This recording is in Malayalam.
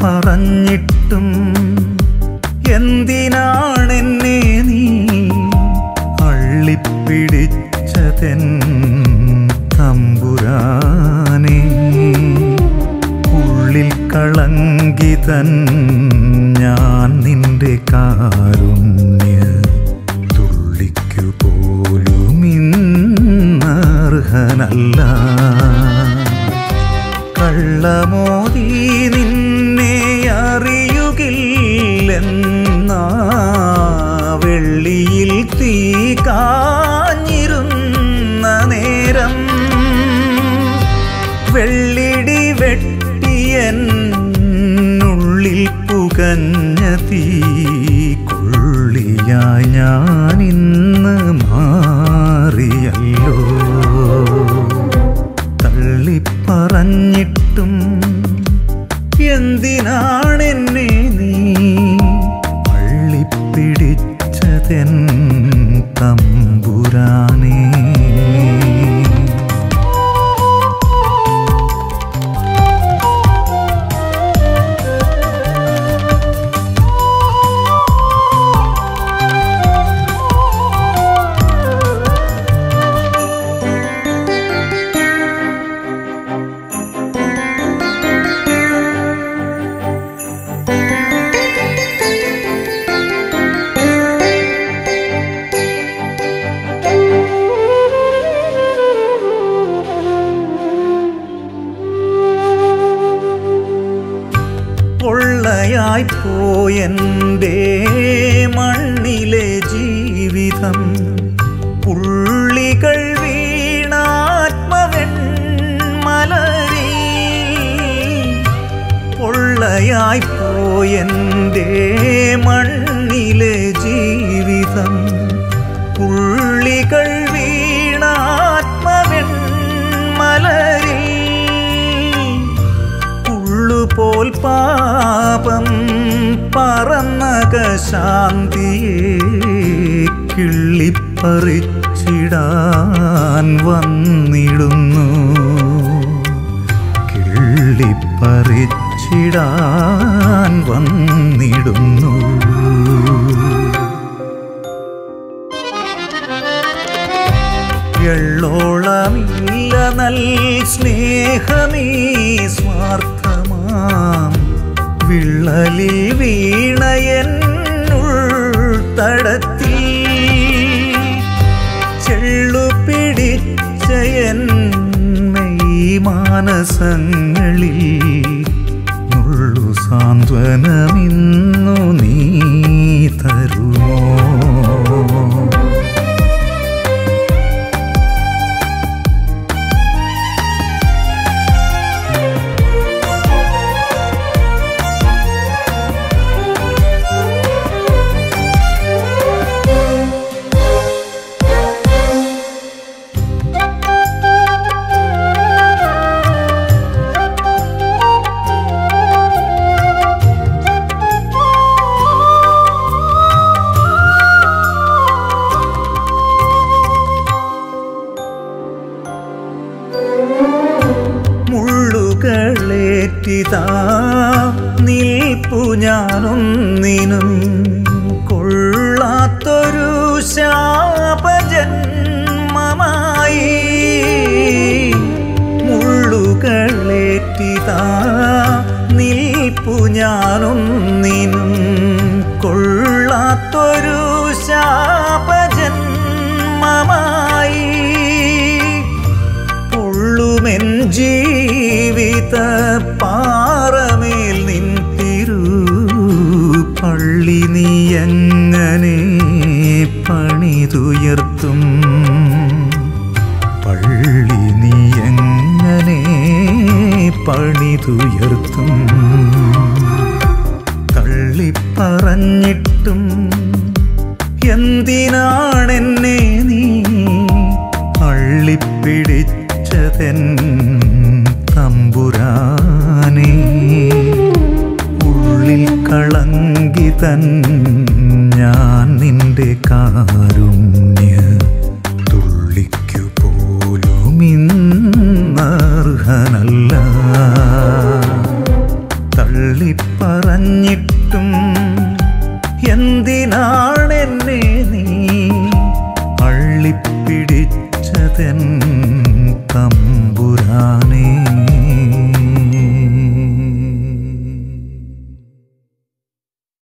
തള്ളിപ്പറഞ്ഞിട്ടും എന്തിനാണെന്നെ നീ അള്ളിപ്പിടിച്ചതെൻ തമ്പുരാനെ ഉള്ളിൽ കളങ്കിതൻ ഞാൻ നിന്റെ കാരുണ്യ തുള്ളിക്കു പോലും ഇന്നർഹനല്ല കള്ളമോതി നിന്നെ അറിയുകില്ലെന്നാ വെള്ളിയിൽ തീ കാഞ്ഞിരുന്ന നേരം വെള്ളിടി വെട്ടിയെന്നുള്ളിൽ പുകഞ്ഞ തീ കൊള്ളിയായി ഞാൻ ഇന്ന് മാറിയല്ലോ തള്ളിപ്പറഞ്ഞിട്ടും എന്തിനാണെന്നെ നീ അള്ളിപ്പിടിച്ചതെൻ തമ്പുരാനേ പൊള്ളയായി പോയെൻ്റെ മണ്ണിലെ ജീവിതം പുള്ളികൾ വീണാത്മവൻ മലരി പൊള്ളയായി പോയെൻ്റെ മണ്ണിലെ ജീവിതം പുള്ളികൾ വീണാത്മവൻ മലരി ഉള്ളുപോൽ പാപം പറന്നക ശാന്തിയെ കിള്ളിപ്പറിച്ചിടാൻ വന്നിടുന്നു കിള്ളിപ്പറിച്ചിടാൻ വന്നിടുന്നു എള്ളോളമില്ല നൽ സ്നേഹമീ സ്വാർത്ഥമാം വിള്ളലിൽ വീണയന്നുൾത്തടത്തിൽ ചെള്ളു പിടിച്ചയൻ മെയ് മാനസങ്ങളിൽ നുള്ളു സാന്ത്വനമിന്നു നീ തരുമോ മുള്ളുകളേറ്റിതാ നിൽപ്പു ഞാനൊന്നിനും കൊള്ളാത്തൊരു ശാപജന്മമായി മുള്ളുകളേറ്റിതാ നിൽപ്പു ഞാനൊന്നിനും കൊള്ളാത്തൊരു ശാപജന്മമായി പൊള്ളുമെൻ ജീവിത പാറമേൽ നിൻ തിരു പള്ളി നീ എങ്ങനെ പണിതുയർത്തും പള്ളി നീ എങ്ങനെ പണിതുയർത്തും തള്ളിപ്പറഞ്ഞിട്ടും എന്തിനാണെന്നെ നീ അള്ളിപ്പിടിച്ചതെൻ തമ്പുരാനെ ഉള്ളിൽ കളങ്കിതൻ ഞാൻ നിന്റെ കാരുണ്യ തുള്ളിക്കു പോലും ഇന്നർഹനല്ല തള്ളി തള്ളിപ്പറഞ്ഞിട്ടും എന്തിനാണെന്നെ നീ അള്ളിപ്പിടിച്ചതെൻ തമ്പുരാനേ